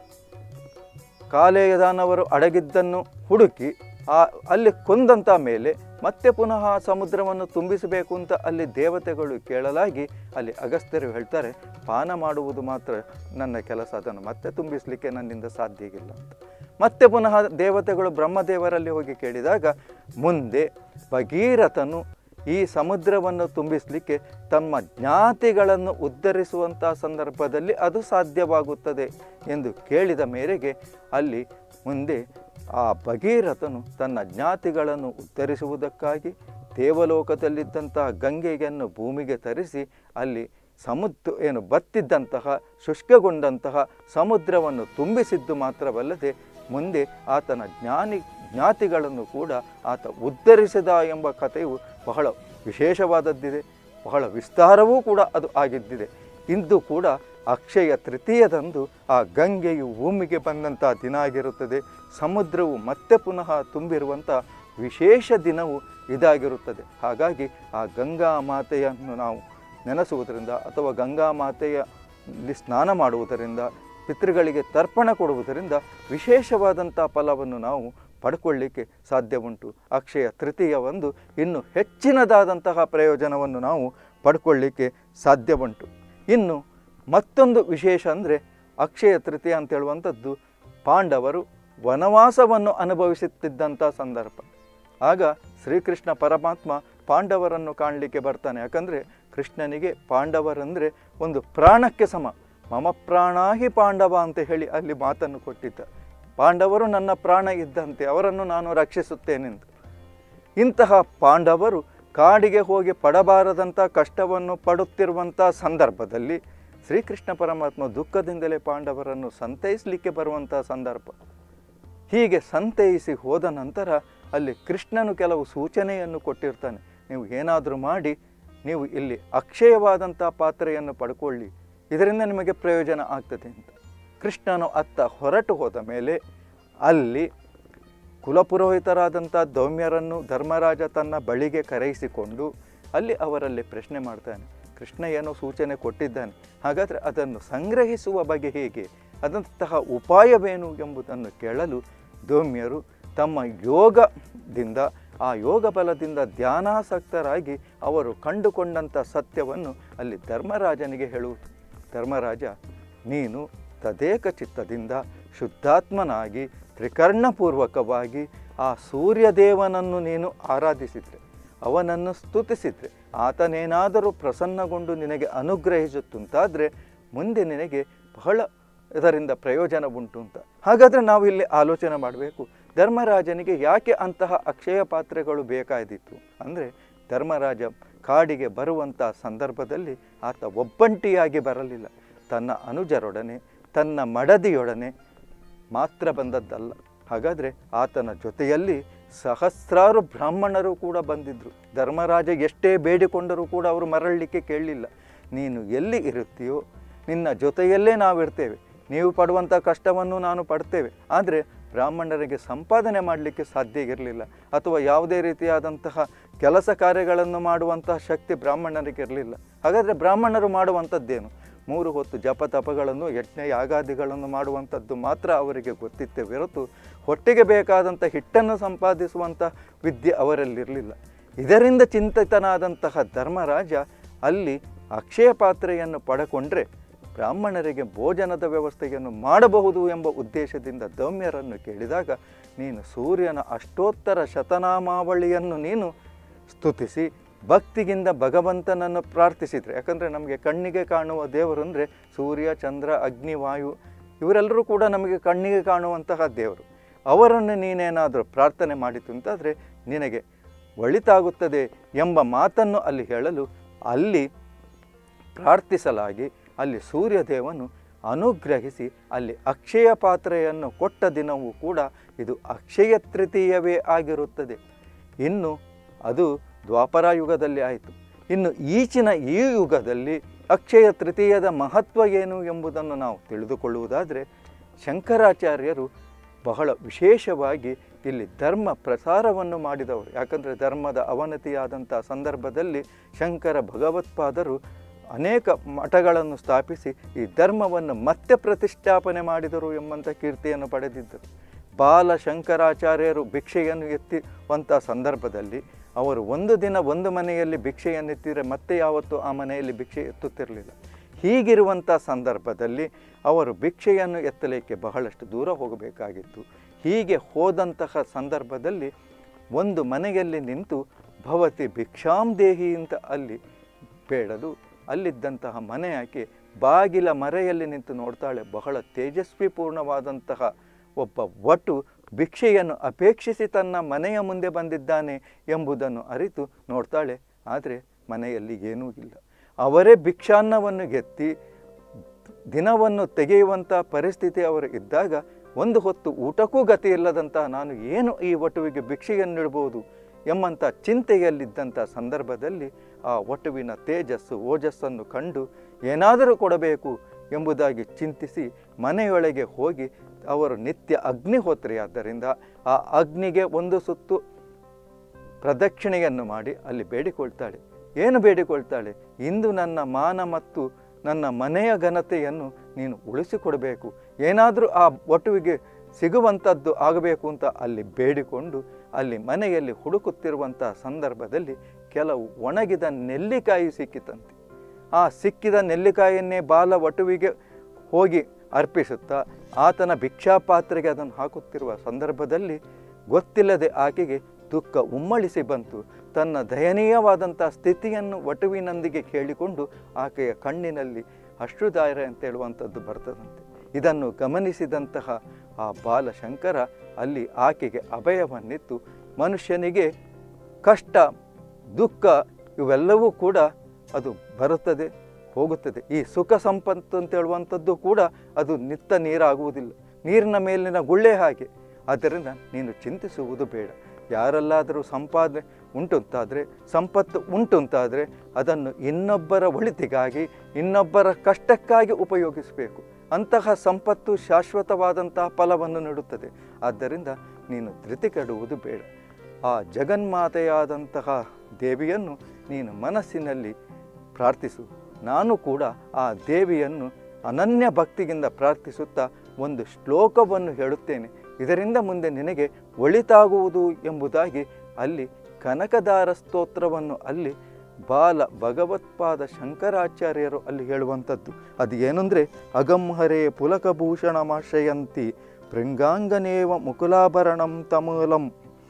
ಕಾಲೇಯದಾನವರು ಅಡಗಿದ್ದನ್ನು ಹುಡುಕಿ ಆ ಅಲ್ಲಿ ಕೊಂದಂಥ ಮೇಲೆ ಮತ್ತೆ ಪುನಃ ಆ ಸಮುದ್ರವನ್ನು ತುಂಬಿಸಬೇಕು ಅಂತ ಅಲ್ಲಿ ದೇವತೆಗಳು ಕೇಳಲಾಗಿ ಅಲ್ಲಿ ಅಗಸ್ತ್ಯರು ಹೇಳ್ತಾರೆ ಪಾನ ಮಾಡುವುದು ಮಾತ್ರ ನನ್ನ ಕೆಲಸ ಅದನ್ನು ಮತ್ತೆ ತುಂಬಿಸಲಿಕ್ಕೆ ನನ್ನಿಂದ ಸಾಧ್ಯ ಇಲ್ಲ ಅಂತ ಮತ್ತೆ ಪುನಃ ದೇವತೆಗಳು ಬ್ರಹ್ಮದೇವರಲ್ಲಿ ಹೋಗಿ ಕೇಳಿದಾಗ ಮುಂದೆ ಭಗೀರಥನು ಈ ಸಮುದ್ರವನ್ನು ತುಂಬಿಸಲಿಕ್ಕೆ ತಮ್ಮ ಜ್ಞಾತಿಗಳನ್ನು ಉದ್ಧರಿಸುವಂಥ ಸಂದರ್ಭದಲ್ಲಿ ಅದು ಸಾಧ್ಯವಾಗುತ್ತದೆ ಎಂದು ಕೇಳಿದ ಮೇರೆಗೆ ಅಲ್ಲಿ ಮುಂದೆ ಆ ಭಗೀರಥನು ತನ್ನ ಜ್ಞಾತಿಗಳನ್ನು ಉದ್ಧರಿಸುವುದಕ್ಕಾಗಿ ದೇವಲೋಕದಲ್ಲಿದ್ದಂತಹ ಗಂಗೆಯನ್ನು ಭೂಮಿಗೆ ತರಿಸಿ ಅಲ್ಲಿ ಸಮುದ್ರ ಏನು ಬತ್ತಿದ್ದಂತಹ ಶುಷ್ಕಗೊಂಡಂತಹ ಸಮುದ್ರವನ್ನು ತುಂಬಿಸಿದ್ದು ಮಾತ್ರವಲ್ಲದೆ ಮುಂದೆ ಆತನ ಜ್ಞಾನಿ ಜ್ಞಾತಿಗಳನ್ನು ಕೂಡ ಆತ ಉದ್ಧರಿಸಿದ ಎಂಬ ಕಥೆಯು ಬಹಳ ವಿಶೇಷವಾದದ್ದಿದೆ ಬಹಳ ವಿಸ್ತಾರವೂ ಕೂಡ ಅದು ಆಗಿದ್ದಿದೆ ಇಂದು ಕೂಡ ಅಕ್ಷಯ ತೃತೀಯದಂದು ಆ ಗಂಗೆಯು ಭೂಮಿಗೆ ಬಂದಂಥ ದಿನ ಆಗಿರುತ್ತದೆ ಸಮುದ್ರವು ಮತ್ತೆ ಪುನಃ ತುಂಬಿರುವಂಥ ವಿಶೇಷ ದಿನವು ಇದಾಗಿರುತ್ತದೆ ಹಾಗಾಗಿ ಆ ಗಂಗಾ ಮಾತೆಯನ್ನು ನಾವು ನೆನೆಸುವುದರಿಂದ ಅಥವಾ ಗಂಗಾ ಮಾತೆಯಲ್ಲಿ ಸ್ನಾನ ಮಾಡುವುದರಿಂದ ಪಿತೃಗಳಿಗೆ ತರ್ಪಣ ಕೊಡುವುದರಿಂದ ವಿಶೇಷವಾದಂಥ ಫಲವನ್ನು ನಾವು ಪಡ್ಕೊಳ್ಳಿಕ್ಕೆ ಸಾಧ್ಯ ಉಂಟು ಅಕ್ಷಯ ತೃತೀಯ ಒಂದು ಇನ್ನು ಹೆಚ್ಚಿನದಾದಂತಹ ಪ್ರಯೋಜನವನ್ನು ನಾವು ಪಡ್ಕೊಳ್ಳಿಕ್ಕೆ ಸಾಧ್ಯ ಉಂಟು ಇನ್ನು ಮತ್ತೊಂದು ವಿಶೇಷ ಅಂದರೆ ಅಕ್ಷಯ ತೃತೀಯ ಅಂತ ಹೇಳುವಂಥದ್ದು ಪಾಂಡವರು ವನವಾಸವನ್ನು ಅನುಭವಿಸುತ್ತಿದ್ದಂಥ ಸಂದರ್ಭ ಆಗ ಶ್ರೀಕೃಷ್ಣ ಪರಮಾತ್ಮ ಪಾಂಡವರನ್ನು ಕಾಣಲಿಕ್ಕೆ ಬರ್ತಾನೆ ಯಾಕಂದರೆ ಕೃಷ್ಣನಿಗೆ ಪಾಂಡವರಂದರೆ ಒಂದು ಪ್ರಾಣಕ್ಕೆ ಸಮ ಮಮ ಪ್ರಾಣಾಹಿ ಪಾಂಡವ ಅಂತ ಹೇಳಿ ಅಲ್ಲಿ ಮಾತನ್ನು ಕೊಟ್ಟಿದ್ದ ಪಾಂಡವರು ನನ್ನ ಪ್ರಾಣ ಇದ್ದಂತೆ ಅವರನ್ನು ನಾನು ರಕ್ಷಿಸುತ್ತೇನೆಂದು ಇಂತಹ ಪಾಂಡವರು ಕಾಡಿಗೆ ಹೋಗಿ ಪಡಬಾರದಂಥ ಕಷ್ಟವನ್ನು ಪಡುತ್ತಿರುವಂಥ ಸಂದರ್ಭದಲ್ಲಿ ಶ್ರೀಕೃಷ್ಣ ಪರಮಾತ್ಮ ದುಃಖದಿಂದಲೇ ಪಾಂಡವರನ್ನು ಸಂತೈಸಲಿಕ್ಕೆ ಬರುವಂಥ ಸಂದರ್ಭ ಹೀಗೆ ಸಂತೈಸಿ ಹೋದ ನಂತರ ಅಲ್ಲಿ ಕೃಷ್ಣನು ಕೆಲವು ಸೂಚನೆಯನ್ನು ಕೊಟ್ಟಿರ್ತಾನೆ ನೀವು ಏನಾದರೂ ಮಾಡಿ ನೀವು ಇಲ್ಲಿ ಅಕ್ಷಯವಾದಂಥ ಪಾತ್ರೆಯನ್ನು ಪಡ್ಕೊಳ್ಳಿ ಇದರಿಂದ ನಿಮಗೆ ಪ್ರಯೋಜನ ಆಗ್ತದೆ ಅಂತ ಕೃಷ್ಣನು ಅತ್ತ ಹೊರಟು ಹೋದ ಮೇಲೆ ಅಲ್ಲಿ ಕುಲಪುರೋಹಿತರಾದಂಥ ದೌಮ್ಯರನ್ನು ಧರ್ಮರಾಜ ತನ್ನ ಬಳಿಗೆ ಕರೆಯಿಸಿಕೊಂಡು ಅಲ್ಲಿ ಅವರಲ್ಲಿ ಪ್ರಶ್ನೆ ಮಾಡ್ತಾನೆ ಕೃಷ್ಣ ಏನೋ ಸೂಚನೆ ಕೊಟ್ಟಿದ್ದಾನೆ ಹಾಗಾದರೆ ಅದನ್ನು ಸಂಗ್ರಹಿಸುವ ಬಗೆ ಹೇಗೆ ಅದಂತಹ ಉಪಾಯವೇನು ಎಂಬುದನ್ನು ಕೇಳಲು ದೌಮ್ಯರು ತಮ್ಮ ಯೋಗದಿಂದ ಆ ಯೋಗ ಬಲದಿಂದ ಧ್ಯಾನಾಸಕ್ತರಾಗಿ ಅವರು ಕಂಡುಕೊಂಡಂಥ ಸತ್ಯವನ್ನು ಅಲ್ಲಿ ಧರ್ಮರಾಜನಿಗೆ ಹೇಳುವುದು ಧರ್ಮರಾಜ ನೀನು ತದೇಕ ಚಿತ್ತದಿಂದ ಶುದ್ಧಾತ್ಮನಾಗಿ ತ್ರಿಕರ್ಣಪೂರ್ವಕವಾಗಿ ಆ ಸೂರ್ಯದೇವನನ್ನು ನೀನು ಆರಾಧಿಸಿದರೆ ಅವನನ್ನು ಸ್ತುತಿಸಿದರೆ ಆತನೇನಾದರೂ ಪ್ರಸನ್ನಗೊಂಡು ನಿನಗೆ ಅನುಗ್ರಹಿಸುತ್ತುಂತಾದರೆ ಮುಂದೆ ನಿನಗೆ ಬಹಳ ಇದರಿಂದ ಪ್ರಯೋಜನ ಉಂಟು ಅಂತ ಹಾಗಾದರೆ ನಾವು ಇಲ್ಲಿ ಆಲೋಚನೆ ಮಾಡಬೇಕು ಧರ್ಮರಾಜನಿಗೆ ಯಾಕೆ ಅಂತಹ ಅಕ್ಷಯ ಪಾತ್ರೆಗಳು ಬೇಕಾದಿತ್ತು ಅಂದರೆ ಧರ್ಮರಾಜ ಕಾಡಿಗೆ ಬರುವಂಥ ಸಂದರ್ಭದಲ್ಲಿ ಆತ ಒಬ್ಬಂಟಿಯಾಗಿ ಬರಲಿಲ್ಲ ತನ್ನ ಅನುಜರೊಡನೆ ತನ್ನ ಮಡದಿಯೊಡನೆ ಮಾತ್ರ ಬಂದದ್ದಲ್ಲ ಹಾಗಾದರೆ ಆತನ ಜೊತೆಯಲ್ಲಿ ಸಹಸ್ರಾರು ಬ್ರಾಹ್ಮಣರು ಕೂಡ ಬಂದಿದ್ದರು ಧರ್ಮರಾಜ ಎಷ್ಟೇ ಬೇಡಿಕೊಂಡರೂ ಕೂಡ ಅವರು ಮರಳಲಿಕ್ಕೆ ಕೇಳಲಿಲ್ಲ ನೀನು ಎಲ್ಲಿ ಇರುತ್ತೀಯೋ ನಿನ್ನ ಜೊತೆಯಲ್ಲೇ ನಾವಿರ್ತೇವೆ ನೀವು ಪಡುವಂಥ ಕಷ್ಟವನ್ನು ನಾನು ಪಡ್ತೇವೆ ಆದರೆ ಬ್ರಾಹ್ಮಣರಿಗೆ ಸಂಪಾದನೆ ಮಾಡಲಿಕ್ಕೆ ಸಾಧ್ಯ ಇರಲಿಲ್ಲ ಅಥವಾ ಯಾವುದೇ ರೀತಿಯಾದಂತಹ ಕೆಲಸ ಕಾರ್ಯಗಳನ್ನು ಮಾಡುವಂತಹ ಶಕ್ತಿ ಬ್ರಾಹ್ಮಣರಿಗೆ ಇರಲಿಲ್ಲ ಹಾಗಾದರೆ ಬ್ರಾಹ್ಮಣರು ಮಾಡುವಂಥದ್ದೇನು ಮೂರು ಹೊತ್ತು ಜಪ ತಪಗಳನ್ನು ಯಜ್ಞ ಯಾಗಾದಿಗಳನ್ನು ಮಾಡುವಂಥದ್ದು ಮಾತ್ರ ಅವರಿಗೆ ಗೊತ್ತಿತ್ತೆ ಹೊರತು ಹೊಟ್ಟೆಗೆ ಬೇಕಾದಂಥ ಹಿಟ್ಟನ್ನು ಸಂಪಾದಿಸುವಂಥ ವಿದ್ಯೆ ಅವರಲ್ಲಿರಲಿಲ್ಲ ಇದರಿಂದ ಚಿಂತಿತನಾದಂತಹ ಧರ್ಮರಾಜ ಅಲ್ಲಿ ಅಕ್ಷಯ ಪಾತ್ರೆಯನ್ನು ಪಡಕೊಂಡ್ರೆ ಬ್ರಾಹ್ಮಣರಿಗೆ ಭೋಜನದ ವ್ಯವಸ್ಥೆಯನ್ನು ಮಾಡಬಹುದು ಎಂಬ ಉದ್ದೇಶದಿಂದ ದೌಮ್ಯರನ್ನು ಕೇಳಿದಾಗ ನೀನು ಸೂರ್ಯನ ಅಷ್ಟೋತ್ತರ ಶತನಾಮಾವಳಿಯನ್ನು ನೀನು ಸ್ತುತಿಸಿ ಭಕ್ತಿಗಿಂದ ಭಗವಂತನನ್ನು ಪ್ರಾರ್ಥಿಸಿದರೆ ಯಾಕಂದರೆ ನಮಗೆ ಕಣ್ಣಿಗೆ ಕಾಣುವ ದೇವರು ಅಂದರೆ ಸೂರ್ಯ ಚಂದ್ರ ಅಗ್ನಿ ವಾಯು ಇವರೆಲ್ಲರೂ ಕೂಡ ನಮಗೆ ಕಣ್ಣಿಗೆ ಕಾಣುವಂತಹ ದೇವರು ಅವರನ್ನು ನೀನೇನಾದರೂ ಪ್ರಾರ್ಥನೆ ಮಾಡಿತು ಅಂತಾದರೆ ನಿನಗೆ ಒಳಿತಾಗುತ್ತದೆ ಎಂಬ ಮಾತನ್ನು ಅಲ್ಲಿ ಹೇಳಲು ಅಲ್ಲಿ ಪ್ರಾರ್ಥಿಸಲಾಗಿ ಅಲ್ಲಿ ಸೂರ್ಯದೇವನು ಅನುಗ್ರಹಿಸಿ ಅಲ್ಲಿ ಅಕ್ಷಯ ಪಾತ್ರೆಯನ್ನು ಕೊಟ್ಟ ದಿನವೂ ಕೂಡ ಇದು ಅಕ್ಷಯ ತೃತೀಯವೇ ಆಗಿರುತ್ತದೆ ಇನ್ನು ಅದು ದ್ವಾಪರ ಯುಗದಲ್ಲಿ ಆಯಿತು ಇನ್ನು ಈಚಿನ ಈ ಯುಗದಲ್ಲಿ ಅಕ್ಷಯ ತೃತೀಯದ ಮಹತ್ವ ಏನು ಎಂಬುದನ್ನು ನಾವು ತಿಳಿದುಕೊಳ್ಳುವುದಾದರೆ ಶಂಕರಾಚಾರ್ಯರು ಬಹಳ ವಿಶೇಷವಾಗಿ ಇಲ್ಲಿ ಧರ್ಮ ಪ್ರಸಾರವನ್ನು ಮಾಡಿದವರು ಯಾಕಂದರೆ ಧರ್ಮದ ಅವನತಿಯಾದಂಥ ಸಂದರ್ಭದಲ್ಲಿ ಶಂಕರ ಭಗವತ್ಪಾದರು ಅನೇಕ ಮಠಗಳನ್ನು ಸ್ಥಾಪಿಸಿ ಈ ಧರ್ಮವನ್ನು ಮತ್ತೆ ಪ್ರತಿಷ್ಠಾಪನೆ ಮಾಡಿದರು ಎಂಬಂಥ ಕೀರ್ತಿಯನ್ನು ಪಡೆದಿದ್ದರು ಬಾಲ ಶಂಕರಾಚಾರ್ಯರು ಭಿಕ್ಷೆಯನ್ನು ಎತ್ತಿವಂಥ ಸಂದರ್ಭದಲ್ಲಿ ಅವರು ಒಂದು ದಿನ ಒಂದು ಮನೆಯಲ್ಲಿ ಭಿಕ್ಷೆಯನ್ನು ಎತ್ತಿದರೆ ಮತ್ತೆ ಯಾವತ್ತೂ ಆ ಮನೆಯಲ್ಲಿ ಭಿಕ್ಷೆ ಎತ್ತುತ್ತಿರಲಿಲ್ಲ ಹೀಗಿರುವಂಥ ಸಂದರ್ಭದಲ್ಲಿ ಅವರು ಭಿಕ್ಷೆಯನ್ನು ಎತ್ತಲಿಕ್ಕೆ ಬಹಳಷ್ಟು ದೂರ ಹೋಗಬೇಕಾಗಿತ್ತು ಹೀಗೆ ಹೋದಂತಹ ಸಂದರ್ಭದಲ್ಲಿ ಒಂದು ಮನೆಯಲ್ಲಿ ನಿಂತು ಭವತಿ ಭಿಕ್ಷಾಂ ದೇಹಿ ಅಂತ ಅಲ್ಲಿ ಬೇಡದು ಅಲ್ಲಿದ್ದಂತಹ ಮನೆ ಆಕೆ ಬಾಗಿಲ ಮರೆಯಲ್ಲಿ ನಿಂತು ನೋಡ್ತಾಳೆ ಬಹಳ ತೇಜಸ್ವಿ ಪೂರ್ಣವಾದಂತಹ ಒಬ್ಬ ವಟು ಭಿಕ್ಷೆಯನ್ನು ಅಪೇಕ್ಷಿಸಿ ತನ್ನ ಮನೆಯ ಮುಂದೆ ಬಂದಿದ್ದಾನೆ ಎಂಬುದನ್ನು ಅರಿತು ನೋಡ್ತಾಳೆ ಆದರೆ ಮನೆಯಲ್ಲಿ ಏನೂ ಇಲ್ಲ ಅವರೇ ಭಿಕ್ಷಾನ್ನವನ್ನು ಗೆತ್ತಿ ದಿನವನ್ನು ತೆಗೆಯುವಂಥ ಪರಿಸ್ಥಿತಿ ಅವರು ಇದ್ದಾಗ ಒಂದು ಹೊತ್ತು ಊಟಕ್ಕೂ ಗತಿ ಇಲ್ಲದಂತಹ ನಾನು ಏನು ಈ ವಟುವಿಗೆ ಭಿಕ್ಷೆಯನ್ನಿಡ್ಬೋದು ಎಂಬಂಥ ಚಿಂತೆಯಲ್ಲಿದ್ದಂಥ ಸಂದರ್ಭದಲ್ಲಿ ಆ ವಟುವಿನ ತೇಜಸ್ಸು ಓಜಸ್ಸನ್ನು ಕಂಡು ಏನಾದರೂ ಕೊಡಬೇಕು ಎಂಬುದಾಗಿ ಚಿಂತಿಸಿ ಮನೆಯೊಳಗೆ ಹೋಗಿ ಅವರು ನಿತ್ಯ ಅಗ್ನಿಹೋತ್ರಿ ಆದ್ದರಿಂದ ಆ ಅಗ್ನಿಗೆ ಒಂದು ಸುತ್ತು ಪ್ರದಕ್ಷಿಣೆಯನ್ನು ಮಾಡಿ ಅಲ್ಲಿ ಬೇಡಿಕೊಳ್ತಾಳೆ ಏನು ಬೇಡಿಕೊಳ್ತಾಳೆ ಇಂದು ನನ್ನ ಮಾನ ಮತ್ತು ನನ್ನ ಮನೆಯ ಘನತೆಯನ್ನು ನೀನು ಉಳಿಸಿಕೊಡಬೇಕು ಏನಾದರೂ ಆ ವಟುವಿಗೆ ಸಿಗುವಂಥದ್ದು ಆಗಬೇಕು ಅಂತ ಅಲ್ಲಿ ಬೇಡಿಕೊಂಡು ಅಲ್ಲಿ ಮನೆಯಲ್ಲಿ ಹುಡುಕುತ್ತಿರುವಂಥ ಸಂದರ್ಭದಲ್ಲಿ ಕೆಲವು ಒಣಗಿದ ನೆಲ್ಲಿಕಾಯಿ ಸಿಕ್ಕಿತಂತೆ ಆ ಸಿಕ್ಕಿದ ನೆಲ್ಲಿಕಾಯನ್ನೇ ಬಾಲ ವಟುವಿಗೆ ಹೋಗಿ ಅರ್ಪಿಸುತ್ತಾ ಆತನ ಭಿಕ್ಷಾಪಾತ್ರೆಗೆ ಅದನ್ನು ಹಾಕುತ್ತಿರುವ ಸಂದರ್ಭದಲ್ಲಿ ಗೊತ್ತಿಲ್ಲದೆ ಆಕೆಗೆ ದುಃಖ ಉಮ್ಮಳಿಸಿ ಬಂತು ತನ್ನ ದಯನೀಯವಾದಂಥ ಸ್ಥಿತಿಯನ್ನು ವಟುವಿನೊಂದಿಗೆ ಕೇಳಿಕೊಂಡು ಆಕೆಯ ಕಣ್ಣಿನಲ್ಲಿ ಅಶ್ರುದಾಯರ ಅಂತ ಹೇಳುವಂಥದ್ದು ಬರ್ತದಂತೆ ಇದನ್ನು ಗಮನಿಸಿದಂತಹ ಆ ಬಾಲಶಂಕರ ಅಲ್ಲಿ ಆಕೆಗೆ ಅಭಯವನ್ನಿತ್ತು ಮನುಷ್ಯನಿಗೆ ಕಷ್ಟ ದುಃಖ ಇವೆಲ್ಲವೂ ಕೂಡ ಅದು ಬರುತ್ತದೆ ಹೋಗುತ್ತದೆ ಈ ಸುಖ ಸಂಪತ್ತು ಅಂತ ಹೇಳುವಂಥದ್ದು ಕೂಡ ಅದು ನಿತ್ತ ನೀರಾಗುವುದಿಲ್ಲ ನೀರಿನ ಮೇಲಿನ ಗುಳ್ಳೆ ಹಾಗೆ ಆದ್ದರಿಂದ ನೀನು ಚಿಂತಿಸುವುದು ಬೇಡ ಯಾರಲ್ಲಾದರೂ ಸಂಪಾದನೆ ಉಂಟುಂತಾದರೆ ಸಂಪತ್ತು ಉಂಟುಂತಾದರೆ ಅದನ್ನು ಇನ್ನೊಬ್ಬರ ಒಳಿತಿಗಾಗಿ ಇನ್ನೊಬ್ಬರ ಕಷ್ಟಕ್ಕಾಗಿ ಉಪಯೋಗಿಸಬೇಕು ಅಂತಹ ಸಂಪತ್ತು ಶಾಶ್ವತವಾದಂತಹ ಫಲವನ್ನು ನೀಡುತ್ತದೆ ಆದ್ದರಿಂದ ನೀನು ಧೃತಿ ಕೆಡುವುದು ಬೇಡ ಆ ಜಗನ್ಮಾತೆಯಾದಂತಹ ದೇವಿಯನ್ನು ನೀನು ಮನಸ್ಸಿನಲ್ಲಿ ಪ್ರಾರ್ಥಿಸು ನಾನು ಕೂಡ ಆ ದೇವಿಯನ್ನು ಅನನ್ಯ ಭಕ್ತಿಯಿಂದ ಪ್ರಾರ್ಥಿಸುತ್ತಾ ಒಂದು ಶ್ಲೋಕವನ್ನು ಹೇಳುತ್ತೇನೆ ಇದರಿಂದ ಮುಂದೆ ನಿನಗೆ ಒಳಿತಾಗುವುದು ಎಂಬುದಾಗಿ ಅಲ್ಲಿ ಕನಕದಾರ ಸ್ತೋತ್ರವನ್ನು ಅಲ್ಲಿ ಬಾಲ ಭಗವತ್ಪಾದ ಶಂಕರಾಚಾರ್ಯರು ಅಲ್ಲಿ ಹೇಳುವಂಥದ್ದು ಅದು ಏನಂದರೆ ಅಗಂಹರೇ ಪುಲಕಭೂಷಣಮಾಶ್ರಯಂತಿ ಭೃಂಗಾಂಗನೇವ ಮುಕುಲಾಭರಣಂ ತಮೂಲಂ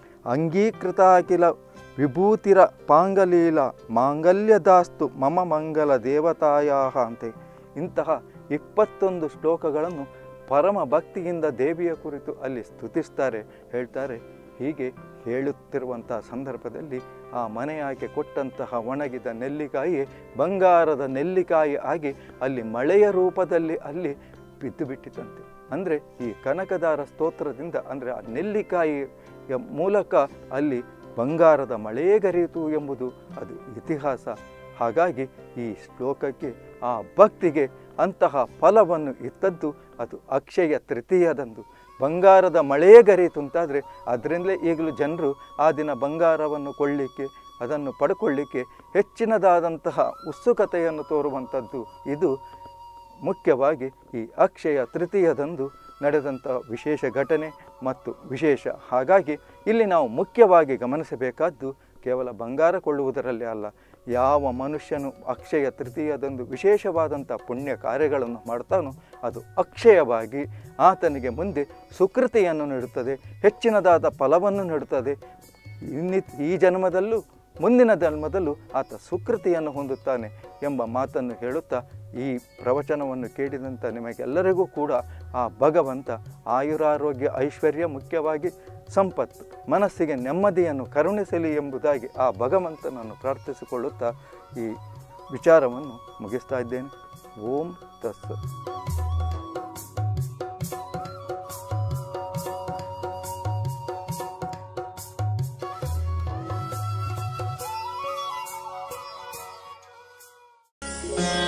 ಅಂಗೀಕೃತಾಕಿಲ ವಿಭೂತಿರ ಪಾಂಗಲೀಲ ಮಾಂಗಲ್ಯದಾಸ್ತು ಮಮ ಮಂಗಲ ದೇವತಾಯಾ ಅಂತೆ ಇಂತಹ ಇಪ್ಪತ್ತೊಂದು ಶ್ಲೋಕಗಳನ್ನು ಪರಮ ಭಕ್ತಿಯಿಂದ ದೇವಿಯ ಕುರಿತು ಅಲ್ಲಿ ಸ್ತುತಿಸ್ತಾರೆ ಹೇಳ್ತಾರೆ ಹೀಗೆ ಹೇಳುತ್ತಿರುವಂತಹ ಸಂದರ್ಭದಲ್ಲಿ ಆ ಮನೆ ಆಕೆ ಕೊಟ್ಟಂತಹ ಒಣಗಿದ ನೆಲ್ಲಿಕಾಯಿ ಬಂಗಾರದ ನೆಲ್ಲಿಕಾಯಿ ಆಗಿ ಅಲ್ಲಿ ಮಳೆಯ ರೂಪದಲ್ಲಿ ಅಲ್ಲಿ ಬಿದ್ದು ಬಿಟ್ಟಿತಂತೆ ಅಂದರೆ ಈ ಕನಕದಾರ ಸ್ತೋತ್ರದಿಂದ ಅಂದರೆ ಆ ನೆಲ್ಲಿಕಾಯಿಯ ಮೂಲಕ ಅಲ್ಲಿ ಬಂಗಾರದ ಮಳೆಯೇ ಗರಿಯಿತು ಎಂಬುದು ಅದು ಇತಿಹಾಸ ಹಾಗಾಗಿ ಈ ಶ್ಲೋಕಕ್ಕೆ ಆ ಭಕ್ತಿಗೆ ಅಂತಹ ಫಲವನ್ನು ಇತ್ತದ್ದು ಅದು ಅಕ್ಷಯ ತೃತೀಯದಂದು ಬಂಗಾರದ ಮಳೆಯೇ ಗರಿಯಿತು ಅಂತಾದರೆ ಅದರಿಂದಲೇ ಈಗಲೂ ಜನರು ಆ ದಿನ ಬಂಗಾರವನ್ನು ಕೊಳ್ಳಿಕ್ಕೆ ಅದನ್ನು ಪಡ್ಕೊಳ್ಳಿಕ್ಕೆ ಹೆಚ್ಚಿನದಾದಂತಹ ಉತ್ಸುಕತೆಯನ್ನು ತೋರುವಂಥದ್ದು ಇದು ಮುಖ್ಯವಾಗಿ ಈ ಅಕ್ಷಯ ತೃತೀಯದಂದು ನಡೆದಂಥ ವಿಶೇಷ ಘಟನೆ ಮತ್ತು ವಿಶೇಷ ಹಾಗಾಗಿ ಇಲ್ಲಿ ನಾವು ಮುಖ್ಯವಾಗಿ ಗಮನಿಸಬೇಕಾದ್ದು ಕೇವಲ ಬಂಗಾರ ಕೊಳ್ಳುವುದರಲ್ಲಿ ಅಲ್ಲ ಯಾವ ಮನುಷ್ಯನು ಅಕ್ಷಯ ತೃತೀಯದಂದು ವಿಶೇಷವಾದಂಥ ಪುಣ್ಯ ಕಾರ್ಯಗಳನ್ನು ಮಾಡ್ತಾನೋ ಅದು ಅಕ್ಷಯವಾಗಿ ಆತನಿಗೆ ಮುಂದೆ ಸುಕೃತಿಯನ್ನು ನೀಡುತ್ತದೆ ಹೆಚ್ಚಿನದಾದ ಫಲವನ್ನು ನೀಡುತ್ತದೆ ಇನ್ನಿ ಈ ಜನ್ಮದಲ್ಲೂ ಮುಂದಿನ ಜನ್ಮದಲ್ಲೂ ಆತ ಸುಕೃತಿಯನ್ನು ಹೊಂದುತ್ತಾನೆ ಎಂಬ ಮಾತನ್ನು ಹೇಳುತ್ತಾ ಈ ಪ್ರವಚನವನ್ನು ಕೇಳಿದಂಥ ನಿಮಗೆಲ್ಲರಿಗೂ ಕೂಡ ಆ ಭಗವಂತ ಆಯುರಾರೋಗ್ಯ ಐಶ್ವರ್ಯ ಮುಖ್ಯವಾಗಿ ಸಂಪತ್ತು ಮನಸ್ಸಿಗೆ ನೆಮ್ಮದಿಯನ್ನು ಕರುಣಿಸಲಿ ಎಂಬುದಾಗಿ ಆ ಭಗವಂತನನ್ನು ಪ್ರಾರ್ಥಿಸಿಕೊಳ್ಳುತ್ತಾ ಈ ವಿಚಾರವನ್ನು ಮುಗಿಸ್ತಾ ಇದ್ದೇನೆ ಓಂ ತಸ್ಸ Thank